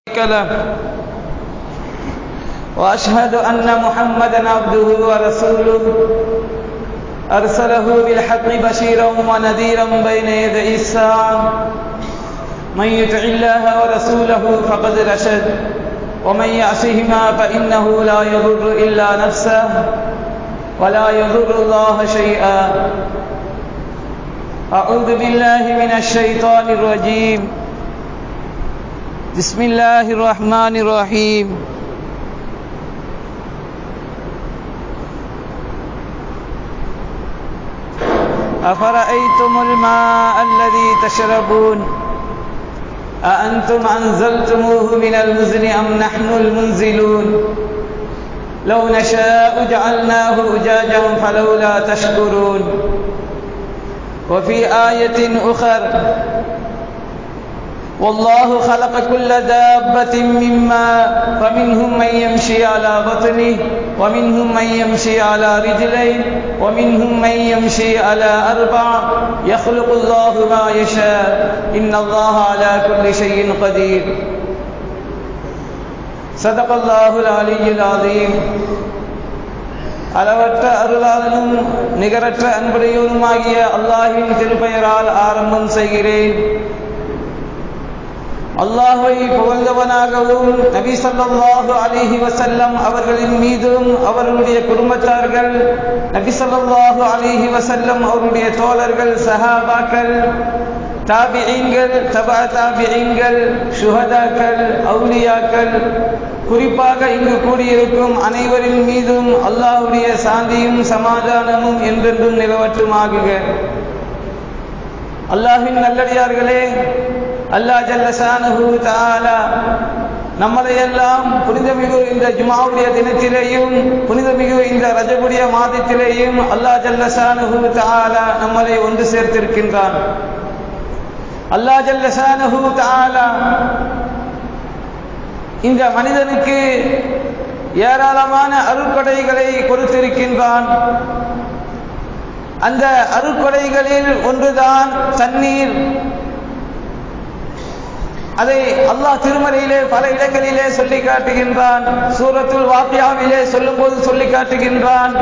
شريك له واشهد ان محمدا عبده ورسوله ارسله بالحق بشيرا ونذيرا بين يدي الساعه من يطع الله ورسوله فقد رشد ومن يعصهما فانه لا يضر الا نفسه ولا يضر الله شيئا اعوذ بالله من الشيطان الرجيم بسم الله الرحمن الرحيم أفرأيتم الماء الذي تشربون أأنتم أنزلتموه من المزن أم نحن المنزلون لو نشاء جعلناه أجاجا فلولا تشكرون وفي آية أخر والله خلق كل دابة مما فمنهم من يمشي على بطنه ومنهم من يمشي على رجلين ومنهم من يمشي على أربع يخلق الله ما يشاء إن الله على كل شيء قدير صدق الله العلي العظيم அளவற்ற அருளாளனும் நிகரற்ற அன்புடையவனுமாகிய அல்லாஹின் திருப்பெயரால் ஆரம்பம் செய்கிறேன் அல்லாஹை புகழ்ந்தவனாகவும் நபி சல்லாஹு அலிஹி வசல்லம் அவர்களின் மீதும் அவர்களுடைய குடும்பத்தார்கள் நபி சல்லாஹு அலிஹி வசல்லம் அவருடைய தோழர்கள் சஹாபாக்கள் தாபியங்கள் தபா தாபியங்கள் சுஹதாக்கள் அவுலியாக்கள் குறிப்பாக இங்கு கூடியிருக்கும் அனைவரின் மீதும் அல்லாஹுடைய சாந்தியும் சமாதானமும் என்றென்றும் நிலவற்றுமாகுக அல்லாஹின் நல்லடியார்களே அல்லா ஜல்லசானஹு தாலா நம்மளையெல்லாம் புனிதமிகு இந்த ஜுமாவுடைய தினத்திலேயும் புனிதமிகு இந்த ரஜபுடைய மாதத்திலேயும் அல்லா ஜல்லசானஹு தாலா நம்மளை ஒன்று சேர்த்திருக்கின்றான் அல்லா ஜல்லசானஹு தாலா இந்த மனிதனுக்கு ஏராளமான அருட்கொடைகளை கொடுத்திருக்கின்றான் அந்த அருட்கொடைகளில் ஒன்றுதான் தண்ணீர் அதை அல்லாஹ் திருமறையிலே பல இடங்களிலே சொல்லி காட்டுகின்றான் சூரத்துல் வாக்கியாவிலே சொல்லும் போது சொல்லி காட்டுகின்றான்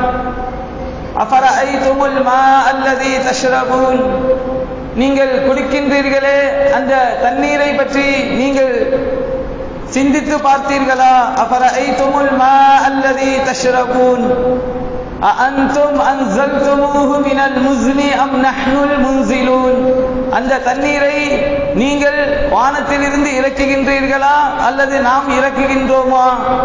நீங்கள் குடிக்கின்றீர்களே அந்த தண்ணீரை பற்றி நீங்கள் சிந்தித்து பார்த்தீர்களா அபர ஐ துமுல் மா அல்லதி தஷ்ரபூன் أأنتم أنزلتموه من المزن أم نحن المنزلون அந்த தண்ணீரை நீங்கள் வானத்தில் இருந்து இறக்குகின்றீர்களா அல்லது நாம் இறக்குகின்றோமா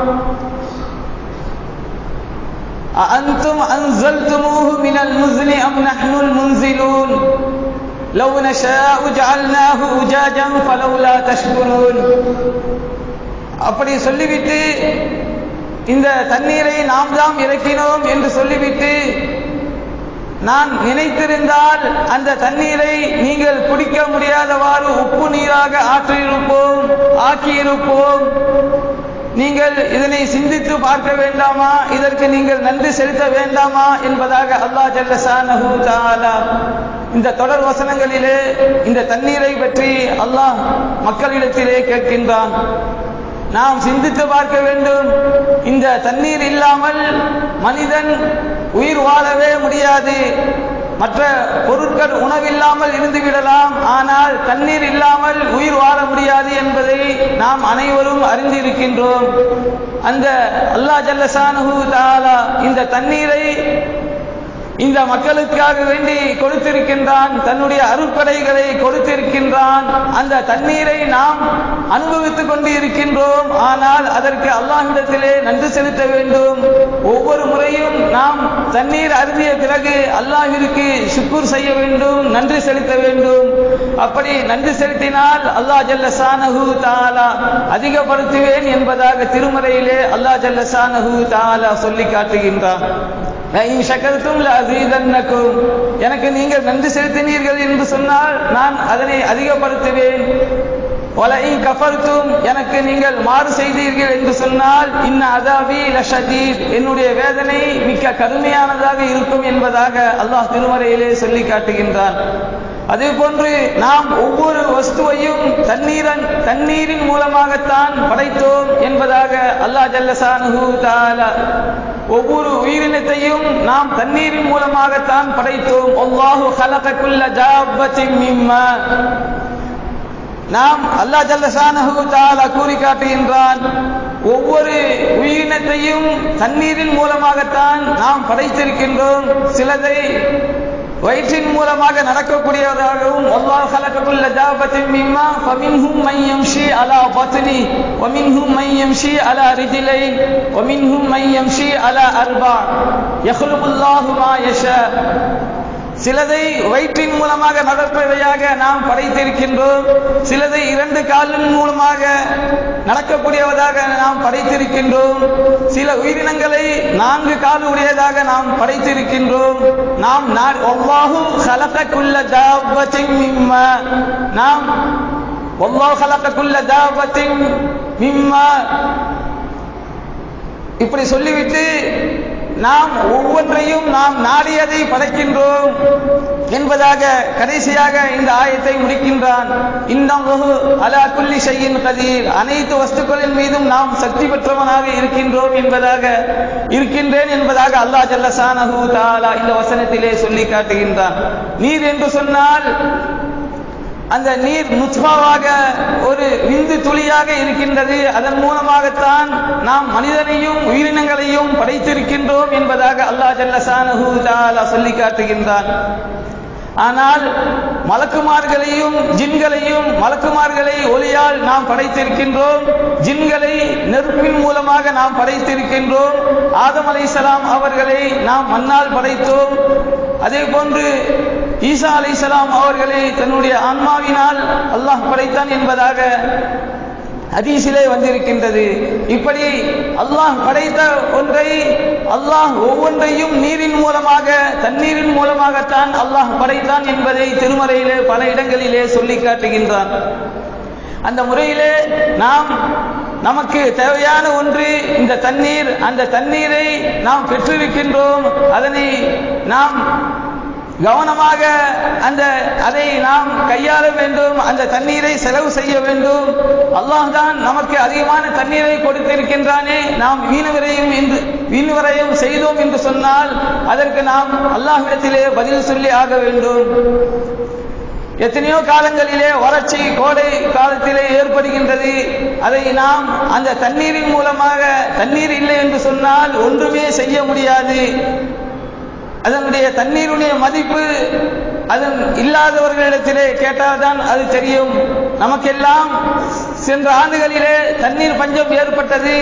أأنتم أنزلتموه من المزن أم نحن المنزلون لو نشاء جعلناه أجاجا فلولا تشكرون அப்படி சொல்லிவிட்டு இந்த தண்ணீரை நாம் தான் இறக்கினோம் என்று சொல்லிவிட்டு நான் நினைத்திருந்தால் அந்த தண்ணீரை நீங்கள் குடிக்க முடியாதவாறு உப்பு நீராக ஆற்றியிருப்போம் ஆக்கியிருப்போம் நீங்கள் இதனை சிந்தித்து பார்க்க வேண்டாமா இதற்கு நீங்கள் நன்றி செலுத்த வேண்டாமா என்பதாக அல்லாஹ் ஜல்லசானஹு தாலா இந்த தொடர் வசனங்களிலே இந்த தண்ணீரை பற்றி அல்லாஹ் மக்களிடத்திலே கேட்கின்றான் நாம் சிந்தித்து பார்க்க வேண்டும் இந்த தண்ணீர் இல்லாமல் மனிதன் உயிர் வாழவே முடியாது மற்ற பொருட்கள் உணவில்லாமல் இருந்து விடலாம் ஆனால் தண்ணீர் இல்லாமல் உயிர் வாழ முடியாது என்பதை நாம் அனைவரும் அறிந்திருக்கின்றோம் அந்த அல்லா ஜல்லசானு தாலா இந்த தண்ணீரை இந்த மக்களுக்காக வேண்டி கொடுத்திருக்கின்றான் தன்னுடைய அருட்படைகளை கொடுத்திருக்கின்றான் அந்த தண்ணீரை நாம் அனுபவித்துக் கொண்டு இருக்கின்றோம் ஆனால் அதற்கு அல்லாஹிடத்திலே நன்றி செலுத்த வேண்டும் ஒவ்வொரு முறையும் நாம் தண்ணீர் அருந்திய பிறகு அல்லாஹிற்கு சுக்கூர் செய்ய வேண்டும் நன்றி செலுத்த வேண்டும் அப்படி நன்றி செலுத்தினால் அல்லாஹ் ஜல்ல சானஹு தாலா அதிகப்படுத்துவேன் என்பதாக திருமறையிலே அல்லாஹ் ஜல்ல சானஹு தாலா சொல்லி காட்டுகின்றான் எனக்கு நீங்கள் நன்றி செலுத்தினீர்கள் என்று சொன்னால் நான் அதனை அதிகப்படுத்துவேன் ஒலையின் கஃபர்த்தும் எனக்கு நீங்கள் மாறு செய்தீர்கள் என்று சொன்னால் இன்ன அதாபி லஷதீத் என்னுடைய வேதனை மிக்க கடுமையானதாக இருக்கும் என்பதாக அல்லாஹ் திருமறையிலே சொல்லி காட்டுகின்றான் அதே போன்று நாம் ஒவ்வொரு வஸ்துவையும் தண்ணீரன் தண்ணீரின் மூலமாகத்தான் படைத்தோம் என்பதாக அல்லாஹ் ஜல்லசானு தாலா ஒவ்வொரு உயிரினத்தையும் நாம் தண்ணீரின் மூலமாகத்தான் படைத்தோம் அல்லாஹு ஹலகக்குல்ல ஜாபத்தின் மிம்மா நாம் அல்லா ஜல்லசானஹு தாலா கூறி காட்டுகின்றான் ஒவ்வொரு உயிரினத்தையும் தண்ணீரின் மூலமாகத்தான் நாம் படைத்திருக்கின்றோம் சிலதை வயிற்றின் மூலமாக நடக்கக்கூடியவராகவும் அல்லாஹ் خلقكل دابة مما فمنهم من يمشي على بطنه ومنهم من يمشي على رجلين ومنهم من يمشي على أربع يخلق الله ما يشاء சிலதை வயிற்றின் மூலமாக நடப்பவையாக நாம் படைத்திருக்கின்றோம் சிலதை இரண்டு காலின் மூலமாக நடக்கக்கூடியவதாக நாம் படைத்திருக்கின்றோம் சில உயிரினங்களை நான்கு கால் உடையதாக நாம் படைத்திருக்கின்றோம் நாம் ஒவ்வாகும் கலக்கக்குள்ள தாபத்தின் மிம்மா நாம் ஒவ்வாஹ் கலக்கக்குள்ள தாபத்தின் மிம்மா இப்படி சொல்லிவிட்டு நாம் ஒவ்வொன்றையும் நாம் நாடியதை படைக்கின்றோம் என்பதாக கடைசியாக இந்த ஆயத்தை முடிக்கின்றான் இன்னமுகு அலா குல்லி செய்யின் கதீர் அனைத்து வஸ்துக்களின் மீதும் நாம் சக்தி பெற்றவனாக இருக்கின்றோம் என்பதாக இருக்கின்றேன் என்பதாக அல்லாஹ் ஜல்லசானஹு தாலா இந்த வசனத்திலே சொல்லி காட்டுகின்றான் நீர் என்று சொன்னால் அந்த நீர் நுத்பாவாக ஒரு விந்து துளியாக இருக்கின்றது அதன் மூலமாகத்தான் நாம் மனிதனையும் உயிரினங்களையும் படைத்திருக்கின்றோம் என்பதாக அல்லாஹ் ஜல்லசானஹு தாலா சொல்லி காட்டுகின்றான் ஆனால் மலக்குமார்களையும் ஜின்களையும் மலக்குமார்களை ஒளியால் நாம் படைத்திருக்கின்றோம் ஜின்களை நெருப்பின் மூலமாக நாம் படைத்திருக்கின்றோம் ஆதம் அலைசலாம் அவர்களை நாம் மண்ணால் படைத்தோம் அதே போன்று ஈசா அலைசலாம் அவர்களை தன்னுடைய ஆன்மாவினால் அல்லாஹ் படைத்தான் என்பதாக ஹதீஸிலே வந்திருக்கின்றது இப்படி அல்லாஹ் படைத்த ஒன்றை அல்லாஹ் ஒவ்வொன்றையும் நீரின் மூலமாக தண்ணீரின் மூலமாகத்தான் அல்லாஹ் படைத்தான் என்பதை திருமறையிலே பல இடங்களிலே சொல்லி காட்டுகின்றான் அந்த முறையிலே நாம் நமக்கு தேவையான ஒன்று இந்த தண்ணீர் அந்த தண்ணீரை நாம் பெற்றிருக்கின்றோம் அதனை நாம் கவனமாக அந்த அதை நாம் கையாள வேண்டும் அந்த தண்ணீரை செலவு செய்ய வேண்டும் அல்லாஹ் தான் நமக்கு அதிகமான தண்ணீரை கொடுத்திருக்கின்றானே நாம் வீணவரையும் என்று வீண்வரையும் செய்தோம் என்று சொன்னால் அதற்கு நாம் அல்லாஹ்விடத்திலே பதில் சொல்லி ஆக வேண்டும் எத்தனையோ காலங்களிலே வறட்சி கோடை காலத்திலே ஏற்படுகின்றது அதை நாம் அந்த தண்ணீரின் மூலமாக தண்ணீர் இல்லை என்று சொன்னால் ஒன்றுமே செய்ய முடியாது அதனுடைய தண்ணீருடைய மதிப்பு அது இல்லாதவர்களிடத்திலே கேட்டால்தான் அது தெரியும் நமக்கெல்லாம் சென்ற ஆண்டுகளிலே தண்ணீர் பஞ்சம் ஏற்பட்டது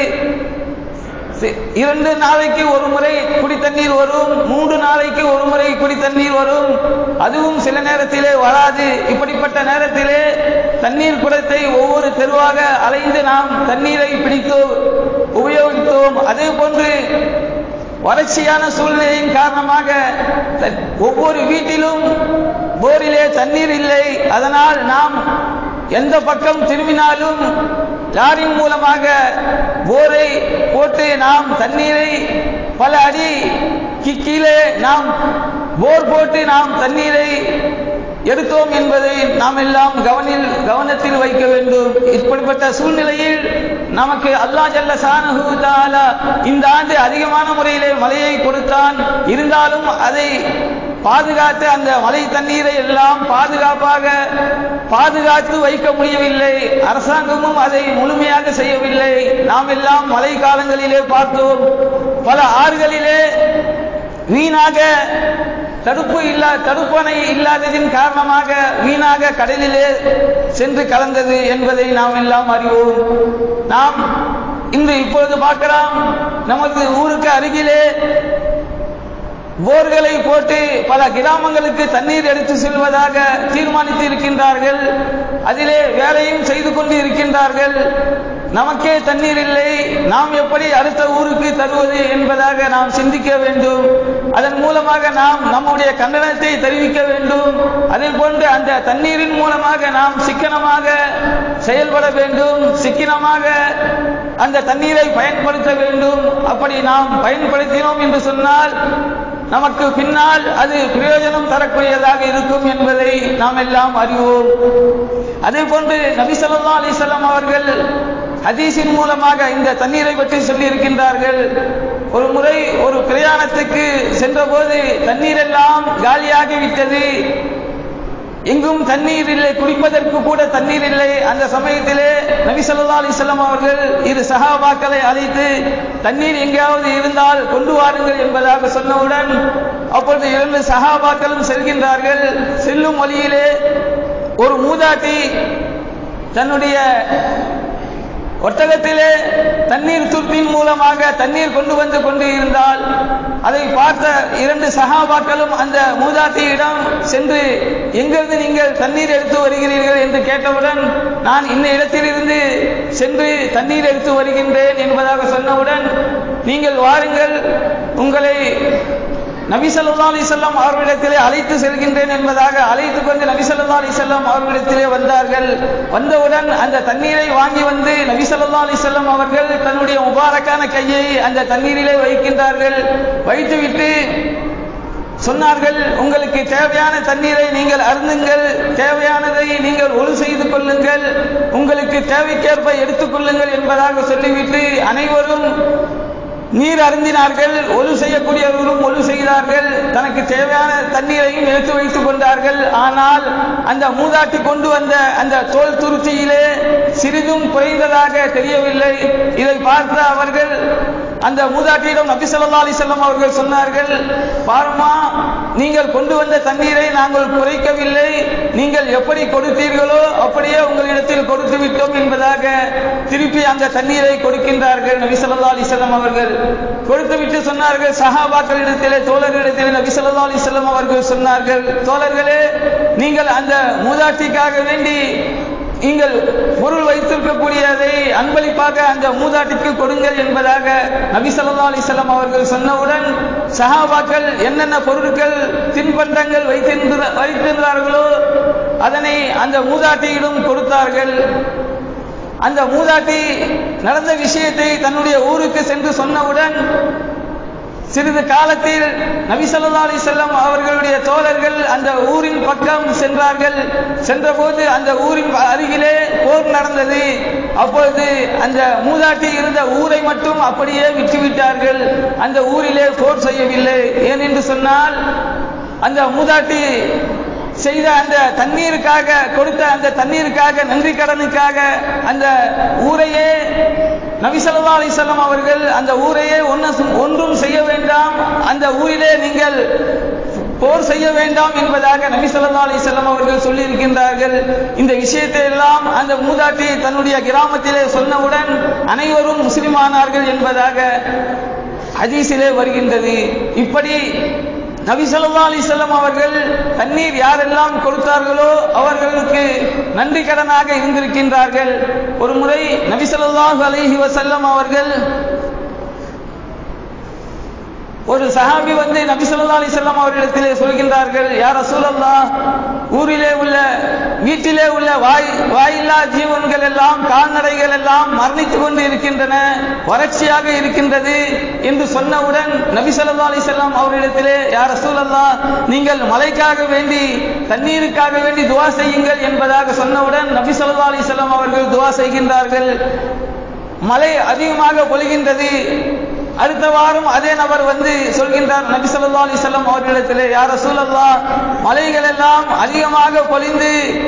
இரண்டு நாளைக்கு ஒரு முறை குடி தண்ணீர் வரும் மூன்று நாளைக்கு ஒரு முறை குடி தண்ணீர் வரும் அதுவும் சில நேரத்திலே வராது இப்படிப்பட்ட நேரத்திலே தண்ணீர் குடத்தை ஒவ்வொரு தெருவாக அலைந்து நாம் தண்ணீரை பிடித்தோம் உபயோகித்தோம் அதே போன்று வறட்சியான சூழ்நிலையின் காரணமாக ஒவ்வொரு வீட்டிலும் போரிலே தண்ணீர் இல்லை அதனால் நாம் எந்த பக்கம் திரும்பினாலும் லாரின் மூலமாக போரை போட்டு நாம் தண்ணீரை பல அடி கீழே நாம் போர் போட்டு நாம் தண்ணீரை எடுத்தோம் என்பதை நாம் எல்லாம் கவனில் கவனத்தில் வைக்க வேண்டும் இப்படிப்பட்ட சூழ்நிலையில் நமக்கு அல்லா ஜல்ல சானஹு தாலா இந்த ஆண்டு அதிகமான முறையிலே மழையை கொடுத்தான் இருந்தாலும் அதை பாதுகாத்து அந்த மழை தண்ணீரை எல்லாம் பாதுகாப்பாக பாதுகாத்து வைக்க முடியவில்லை அரசாங்கமும் அதை முழுமையாக செய்யவில்லை நாம் எல்லாம் மழை காலங்களிலே பார்த்தோம் பல ஆறுகளிலே வீணாக தடுப்பு இல்லா தடுப்பணை இல்லாததின் காரணமாக வீணாக கடலிலே சென்று கலந்தது என்பதை நாம் எல்லாம் அறிவோம் நாம் இன்று இப்பொழுது பார்க்கலாம் நமது ஊருக்கு அருகிலே போர்களை போட்டு பல கிராமங்களுக்கு தண்ணீர் எடுத்து செல்வதாக தீர்மானித்து இருக்கின்றார்கள் அதிலே வேலையும் செய்து கொண்டு இருக்கின்றார்கள் நமக்கே தண்ணீர் இல்லை நாம் எப்படி அடுத்த ஊருக்கு தருவது என்பதாக நாம் சிந்திக்க வேண்டும் அதன் மூலமாக நாம் நம்முடைய கண்டனத்தை தெரிவிக்க வேண்டும் அதே போன்று அந்த தண்ணீரின் மூலமாக நாம் சிக்கனமாக செயல்பட வேண்டும் சிக்கனமாக அந்த தண்ணீரை பயன்படுத்த வேண்டும் அப்படி நாம் பயன்படுத்தினோம் என்று சொன்னால் நமக்கு பின்னால் அது பிரயோஜனம் தரக்கூடியதாக இருக்கும் என்பதை நாம் எல்லாம் அறிவோம் அதே போன்று நபி ஸல்லல்லாஹு அலைஹி வஸல்லம் அவர்கள் ஹதீஸின் மூலமாக இந்த தண்ணீரை பற்றி சொல்லி இருக்கின்றார்கள் ஒரு முறை ஒரு பிரயாணத்துக்கு சென்றபோது தண்ணீர் எல்லாம் காலியாகி விட்டது எங்கும் தண்ணீர் இல்லை குடிப்பதற்கு கூட தண்ணீர் இல்லை அந்த சமயத்திலே நபி ஸல்லல்லாஹு அலைஹி வஸல்லம் அவர்கள் இரு சஹாபாக்களை அழைத்து தண்ணீர் எங்கேயாவது இருந்தால் கொண்டு வாருங்கள் என்பதாக சொன்னவுடன் அப்பொழுது இரண்டு சஹாபாக்களும் செல்கின்றார்கள் செல்லும் வழியிலே ஒரு மூதாட்டி தன்னுடைய ஒட்டகத்திலே தண்ணீர் துர்ப்பின் மூலமாக தண்ணீர் கொண்டு வந்து கொண்டு இருந்தால் அதை பார்த்த இரண்டு சகாபாக்களும் அந்த மூதாட்டியிடம் சென்று எங்கிருந்து நீங்கள் தண்ணீர் எடுத்து வருகிறீர்கள் என்று கேட்டவுடன் நான் இந்த இடத்திலிருந்து சென்று தண்ணீர் எடுத்து வருகின்றேன் என்பதாக சொன்னவுடன் நீங்கள் வாருங்கள் உங்களை நபி ஸல்லல்லாஹு அலைஹி வஸல்லம் அவர்களிடத்திலே அழைத்து செல்கின்றேன் என்பதாக அழைத்து கொண்டு நபி ஸல்லல்லாஹு அலைஹி வஸல்லம் அவர்களிடத்திலே வந்தார்கள் வந்தவுடன் அந்த தண்ணீரை வாங்கி வந்து நபி ஸல்லல்லாஹு அலைஹி வஸல்லம் அவர்கள் தன்னுடைய முபாரக்கான கையை அந்த தண்ணீரிலே வைக்கின்றார்கள் வைத்துவிட்டு சொன்னார்கள் உங்களுக்கு தேவையான தண்ணீரை நீங்கள் அருந்துங்கள் தேவையானதை நீங்கள் ஒழு செய்து கொள்ளுங்கள் உங்களுக்கு தேவைக்கேற்ப எடுத்துக்கொள்ளுங்கள் என்பதாக சொல்லிவிட்டு அனைவரும் நீர் அருந்தினார்கள் ஒழு செய்யக்கூடியவர்களும் ஒழு செய்தார்கள் தனக்கு தேவையான தண்ணீரையும் எடுத்து வைத்துக் கொண்டார்கள் ஆனால் அந்த மூதாட்டி கொண்டு வந்த அந்த தோல் துருத்தியிலே சிறிதும் குறைந்ததாக தெரியவில்லை இதை பார்த்த அவர்கள் அந்த மூதாட்டியிடம் நபி ஸல்லல்லாஹு அலைஹி வஸல்லம் அவர்கள் சொன்னார்கள் பாருமா நீங்கள் கொண்டு வந்த தண்ணீரை நாங்கள் குறைக்கவில்லை நீங்கள் எப்படி கொடுத்தீர்களோ அப்படியே உங்களிடத்தில் கொடுத்து விட்டோம் என்பதாக திருப்பி அந்த தண்ணீரை கொடுக்கின்றார்கள் நபி ஸல்லல்லாஹு அலைஹி வஸல்லம் அவர்கள் கொடுத்து விட்டு சொன்னார்கள் சஹாபாக்களிடத்திலே தோழர்களிடத்திலே நபி ஸல்லல்லாஹு அலைஹி வஸல்லம் அவர்கள் சொன்னார்கள் தோழர்களே நீங்கள் அந்த மூதாட்டிக்காக வேண்டி நீங்கள் பொருள் வைத்திருக்கக்கூடியதை அன்பளிப்பாக அந்த மூதாட்டிக்கு கொடுங்கள் என்பதாக நபி ஸல்லல்லாஹு அலைஹி வஸல்லம் அவர்கள் சொன்னவுடன் சஹாபாக்கள் என்னென்ன பொருட்கள் தின்பண்டங்கள் வைத்திருந்த வைத்திருந்தார்களோ அதனை அந்த மூதாட்டியிடம் கொடுத்தார்கள் அந்த மூதாட்டி நடந்த விஷயத்தை தன்னுடைய ஊருக்கு சென்று சொன்னவுடன் சிறிது காலத்தில் நபி ஸல்லல்லாஹு அலைஹி வஸல்லம் அவர்களுடைய தோழர்கள் அந்த ஊரின் பக்கம் சென்றார்கள் சென்றபோது அந்த ஊரின் அருகிலே போர் நடந்தது அப்பொழுது அந்த மூதாட்டி இருந்த ஊரை மட்டும் அப்படியே விட்டுவிட்டார்கள் அந்த ஊரிலே போர் செய்யவில்லை ஏனென்று சொன்னால் அந்த மூதாட்டி செய்த அந்த தண்ணீருக்காக கொடுத்த அந்த தண்ணீருக்காக நன்றி கடனுக்காக அந்த ஊரையே நபி ஸல்லல்லாஹு அலைஹி வஸல்லம் அவர்கள் அந்த ஊரையே ஒன்றும் ஒன்றும் செய்ய வேண்டாம் அந்த ஊரிலே நீங்கள் போர் செய்ய வேண்டாம் என்பதாக நபி ஸல்லல்லாஹு அலைஹி வஸல்லம் அவர்கள் சொல்லி இருக்கின்றார்கள் இந்த விஷயத்தை எல்லாம் அந்த மூதாட்டி தன்னுடைய கிராமத்திலே சொன்னவுடன் அனைவரும் முஸ்லிமானார்கள் என்பதாக ஹதீஸிலே வருகின்றது இப்படி நபி ஸல்லல்லாஹு அலைஹி வஸல்லம் அவர்கள் தண்ணீர் யாரெல்லாம் கொடுத்தார்களோ அவர்களுக்கு நன்றி கடனாக இருந்திருக்கின்றார்கள் ஒரு முறை நபி ஸல்லல்லாஹு அலைஹி வஸல்லம் அவர்கள் ஒரு சஹாபி வந்து நபி ஸல்லல்லாஹு அலைஹி வஸல்லம் அவர்களிடத்திலே சொல்கின்றார்கள் யார் ரசூலல்லாஹ் ஊரிலே உள்ள வீட்டிலே உள்ள வாய் வாயில்லா ஜீவன்கள் எல்லாம் கால்நடைகள் எல்லாம் மரணித்துக் கொண்டு இருக்கின்றன வறட்சியாக இருக்கின்றது என்று சொன்னவுடன் நபி ஸல்லல்லாஹு அலைஹி வஸல்லம் அவர்களிடத்திலே யார் ரசூலல்லாஹ் நீங்கள் மழைக்காக வேண்டி தண்ணீருக்காக வேண்டி துவா செய்யுங்கள் என்பதாக சொன்னவுடன் நபி ஸல்லல்லாஹு அலைஹி வஸல்லம் அவர்கள் துவா செய்கின்றார்கள் மழை அதிகமாக பொழிகின்றது அடுத்த வாரம் அதே நபர் வந்து சொல்கின்றார் நபி ஸல்லல்லாஹு அலைஹி வஸல்லம் அவர்களிடத்திலே யார் ரசூலல்லாஹ் மலைகள் எல்லாம் அதிகமாக பொழிந்து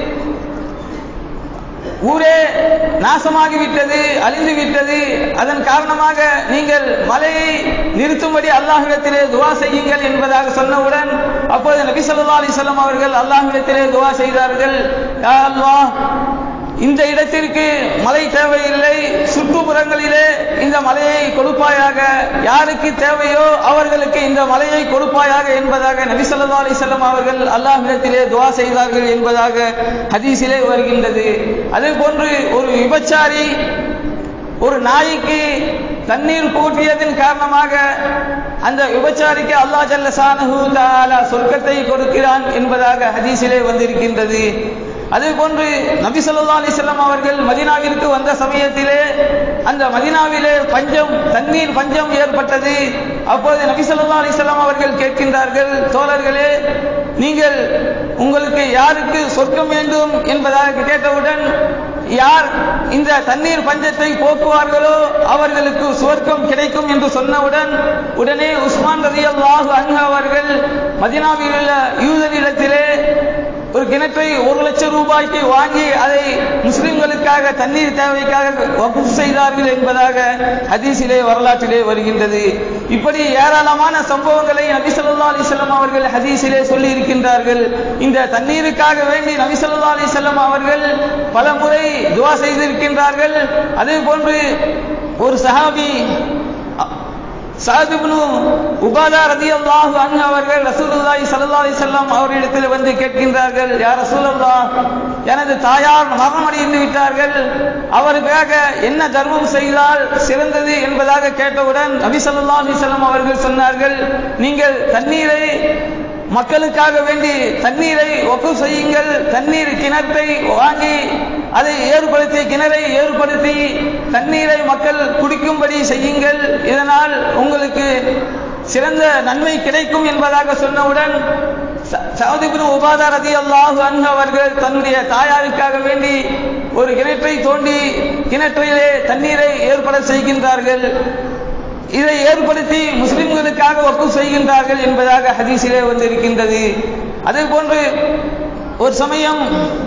ஊரே நாசமாகி விட்டது அழிந்து விட்டது அதன் காரணமாக நீங்கள் மலையை நிறுத்தும்படி அல்லாஹ்விடத்திலே துவா செய்யுங்கள் என்பதாக சொன்னவுடன் அப்போது நபி ஸல்லல்லாஹு அலைஹி வஸல்லம் அவர்கள் அல்லாஹ்விடத்திலே துவா செய்தார்கள் யா அல்லாஹ் இந்த இடத்திற்கு மழை தேவையில்லை சுற்றுப்புறங்களிலே இந்த மலையை கொடுப்பாயாக யாருக்கு தேவையோ அவர்களுக்கு இந்த மலையை கொடுப்பாயாக என்பதாக நபி ஸல்லல்லாஹு அலைஹி வஸல்லம் அவர்கள் அல்லாஹ்விடத்திலே துஆ செய்தார்கள் என்பதாக ஹதீஸிலே வருகின்றது அதே போன்று ஒரு விபச்சாரி ஒரு நாய்க்கு தண்ணீர் கூட்டியதன் காரணமாக அந்த விபச்சாரிக்கு அல்லாஹ் ஜல்ல ஷானஹு தஆலா சொர்க்கத்தை கொடுக்கிறான் என்பதாக ஹதீஸிலே வந்திருக்கின்றது அதே போன்று நபி ஸல்லல்லாஹு அலைஹி வஸல்லம் அவர்கள் மதீனாவிற்கு வந்த சமயத்திலே அந்த மதினாவிலே பஞ்சம் தண்ணீர் பஞ்சம் ஏற்பட்டது அப்போது நபி ஸல்லல்லாஹு அலைஹி வஸல்லம் அவர்கள் கேட்கின்றார்கள் தோழர்களே நீங்கள் உங்களுக்கு யாருக்கு சொர்க்கம் வேண்டும் என்பதாக கேட்டவுடன் யார் இந்த தண்ணீர் பஞ்சத்தை போக்குவார்களோ அவர்களுக்கு சுவர்க்கம் கிடைக்கும் என்று சொன்னவுடன் உடனே உஸ்மான் ரலியல்லாஹு அன்ஹு அவர்கள் மதினாவில் உள்ள யூதரிடத்திலே ஒரு கிணற்றை ஒரு லட்சம் ரூபாய்க்கு வாங்கி அதை முஸ்லிம்களுக்காக தண்ணீர் தேவைக்காக வகுப்பு செய்தார்கள் என்பதாக ஹதீஸிலே வரலாற்றிலே வருகின்றது இப்படி ஏராளமான சம்பவங்களை நபி ஸல்லல்லாஹு அலைஹி வஸல்லம் அவர்கள் ஹதீஸிலே சொல்லி இருக்கின்றார்கள் இந்த தண்ணீருக்காக வேண்டி நபி ஸல்லல்லாஹு அலைஹி வஸல்லம் அவர்கள் பல முறை துவா செய்திருக்கின்றார்கள் அதே போன்று ஒரு சஹாபி சாதிபுனு உபாதா ரதியல்லாஹு அன்ஹு அவர்கள் ரசூலுல்லாஹி ஸல்லல்லாஹு அலைஹி வஸல்லம் அவரிடத்தில் வந்து கேட்கின்றார்கள் யா ரசூலல்லாஹ் எனது தாயார் மரணமடைந்து விட்டார்கள் அவருக்காக என்ன தர்மம் செய்தால் சிறந்தது என்பதாக கேட்டவுடன் நபி ஸல்லல்லாஹு அலைஹி வஸல்லம் அவர்கள் சொன்னார்கள் நீங்கள் தண்ணீரை மக்களுக்காக வேண்டி தண்ணீரை ஒப்பு செய்யுங்கள் தண்ணீர் கிணற்றை வாங்கி அதை ஏற்படுத்தி கிணறை ஏற்படுத்தி தண்ணீரை மக்கள் குடிக்கும்படி செய்யுங்கள் இதனால் உங்களுக்கு சிறந்த நன்மை கிடைக்கும் என்பதாக சொன்னவுடன் சவுதிபின் உபாதா ரதி அல்லாஹு அன்ஹு அவர்கள் தன்னுடைய தாயாருக்காக வேண்டி ஒரு கிணற்றை தோண்டி கிணற்றிலே தண்ணீரை ஏற்பட செய்கின்றார்கள் இதை ஏற்படுத்தி முஸ்லிம்களுக்காக ஒப்பு செய்கின்றார்கள் என்பதாக ஹதீஸிலே வந்திருக்கின்றது அதே போன்று ஒரு சமயம்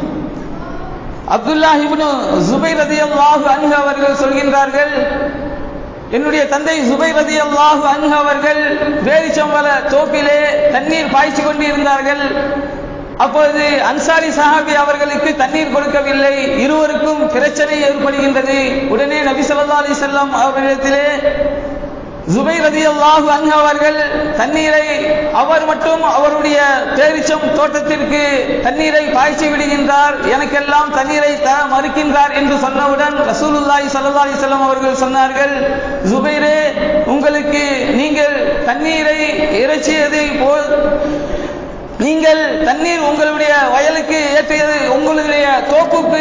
அப்துல்லா இப்னு ஜுபைர் ரதியல்லாஹு அன்ஹு அவர்கள் சொல்கின்றார்கள் என்னுடைய தந்தை சுபை ரதி அல்லாஹு அன்ஹு அவர்கள் வேரிச்சம்பல தோப்பிலே தண்ணீர் பாய்ச்சி கொண்டிருந்தார்கள் அப்பொழுது அன்சாரி சஹாபி அவர்களுக்கு தண்ணீர் கொடுக்கவில்லை இருவருக்கும் பிரச்சனை ஏற்படுகின்றது உடனே நபி ஸல்லல்லாஹு அலைஹி வஸல்லம் அவர்களிடத்திலே ஜுபை ரதி அல்லாஹு அன்ஹு அவர்கள் தண்ணீரை அவர் மட்டும் அவருடைய பேரிச்சம் தோட்டத்திற்கு தண்ணீரை பாய்ச்சி விடுகின்றார் எனக்கெல்லாம் தண்ணீரை த மறுக்கின்றார் என்று சொன்னவுடன் ரசூலுல்லாஹி ஸல்லல்லாஹு அலைஹி வஸல்லம் அவர்கள் சொன்னார்கள் ஜுபைரே உங்களுக்கு நீங்கள் தண்ணீரை இறைச்சியதை போல் நீங்கள் தண்ணீர் உங்களுடைய வயலுக்கு ஏற்றியது உங்களுடைய தோப்புக்கு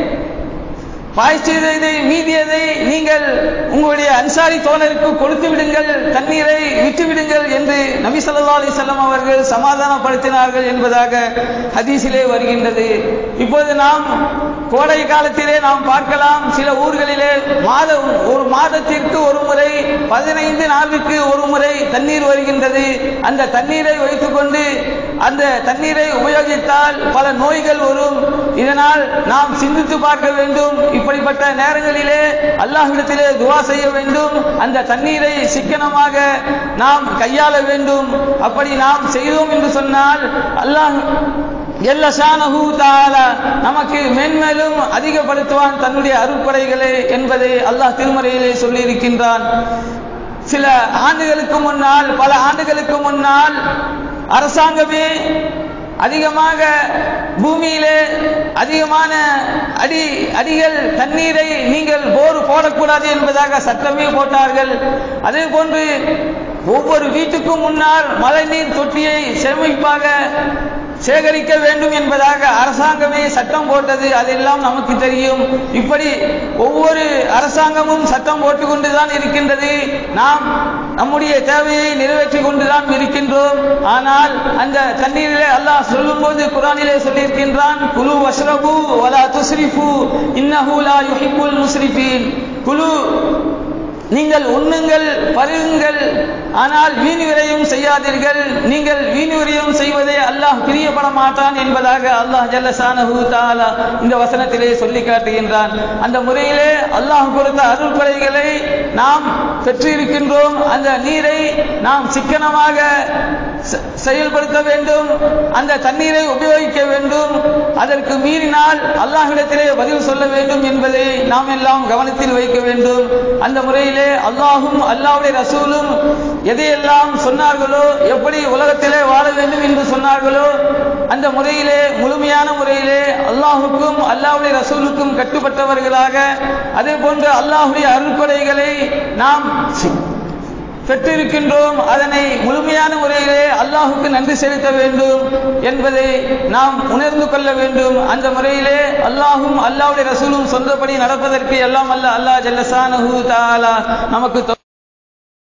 பாய்ச்சதை மீதியதை நீங்கள் உங்களுடைய அன்சாரி தோழருக்கு கொடுத்து விடுங்கள் தண்ணீரை விட்டு விடுங்கள் என்று நபி ஸல்லல்லாஹு அலைஹி வஸல்லம் அவர்கள் சமாதானப்படுத்தினார்கள் என்பதாக ஹதீஸிலே வருகின்றது இப்போது நாம் கோடை காலத்திலே நாம் பார்க்கலாம் சில ஊர்களிலே மாத ஒரு மாதத்திற்கு ஒரு முறை பதினைந்து நாளுக்கு ஒரு முறை தண்ணீர் வருகின்றது அந்த தண்ணீரை வைத்துக்கொண்டு அந்த தண்ணீரை உபயோகித்தால் பல நோய்கள் வரும் இதனால் நாம் சிந்தித்து பார்க்க வேண்டும் இப்படிப்பட்ட நேரங்களிலே அல்லாஹ்விடத்திலே துவா செய்ய வேண்டும் அந்த தண்ணீரை சிக்கனமாக நாம் கையாள வேண்டும் அப்படி நாம் செய்தோம் என்று சொன்னால் அல்லாஹ் எல்லஷானஹு தாலா நமக்கு மென்மேலும் அதிகப்படுத்துவான் தன்னுடைய அருட்படைகளை என்பதை அல்லாஹ் திருமறையிலே சொல்லியிருக்கின்றான் சில ஆண்டுகளுக்கு முன்னால் பல ஆண்டுகளுக்கு முன்னால் அரசாங்கமே அதிகமாக பூமியிலே அதிகமான அடி அடிகள் தண்ணீரை நீங்கள் போர் போடக்கூடாது என்பதாக சட்டமே போட்டார்கள் அதே போன்று ஒவ்வொரு வீட்டுக்கும் முன்னால் மழைநீர் தொட்டியை சேமிப்பாக சேகரிக்க வேண்டும் என்பதாக அரசாங்கமே சட்டம் போட்டது அதெல்லாம் நமக்கு தெரியும் இப்படி ஒவ்வொரு அரசாங்கமும் சட்டம் போட்டுக் கொண்டுதான் இருக்கின்றது நாம் நம்முடைய தேவையை நிறைவேற்றி கொண்டுதான் இருக்கின்றோம் ஆனால் அந்த தண்ணீரிலே அல்லாஹ் சொல்லும்போது குரானிலே சொல்லியிருக்கின்றான் குலு வஷ்ரபு வலா துஸ்ரிஃபு இன்னஹு லா யுஹிப்புல் முஸ்ரிஃபீன் குலு நீங்கள் உண்ணுங்கள் பருகுங்கள் ஆனால் வீண் விரையும் செய்யாதீர்கள் நீங்கள் வீண் விரையும் செய்வதே அல்லாஹ் பிரியப்பட மாட்டான் என்பதாக அல்லாஹ் ஜல்லசானஹு தாலா இந்த வசனத்திலே சொல்லி காட்டுகின்றான் அந்த முறையிலே அல்லாஹ் கொடுத்த அருள்படைகளை நாம் பெற்றிருக்கின்றோம் அந்த நீரை நாம் சிக்கனமாக செயல்படுத்த வேண்டும் அந்த தண்ணீரை உபயோகிக்க வேண்டும் அதற்கு மீறினால் அல்லாஹ்விடத்திலே பதில் சொல்ல வேண்டும் என்பதை நாம் எல்லாம் கவனத்தில் வைக்க வேண்டும் அந்த முறையிலே அல்லாஹும் அல்லாவுடைய ரசூலும் எதையெல்லாம் சொன்னார்களோ எப்படி உலகத்திலே வாழ வேண்டும் என்று சொன்னார்களோ அந்த முறையிலே முழுமையான முறையிலே அல்லாஹுக்கும் அல்லாவுடைய ரசூலுக்கும் கட்டுப்பட்டவர்களாக அதே போன்று அல்லாஹுடைய அருள்படைகளை நாம் பெற்றிருக்கின்றோம் அதனை முழுமையான முறையிலே அல்லாஹ் அல்லாஹுக்கு நன்றி செலுத்த வேண்டும் என்பதை நாம் உணர்ந்து கொள்ள வேண்டும் அந்த முறையிலே அல்லாஹும் அல்லாஹ்வுடைய ரசூலும் சொந்தப்படி நடப்பதற்கு எல்லாம் அல்ல அல்லாஹ் ஜல்லசானஹு தஆலா நமக்கு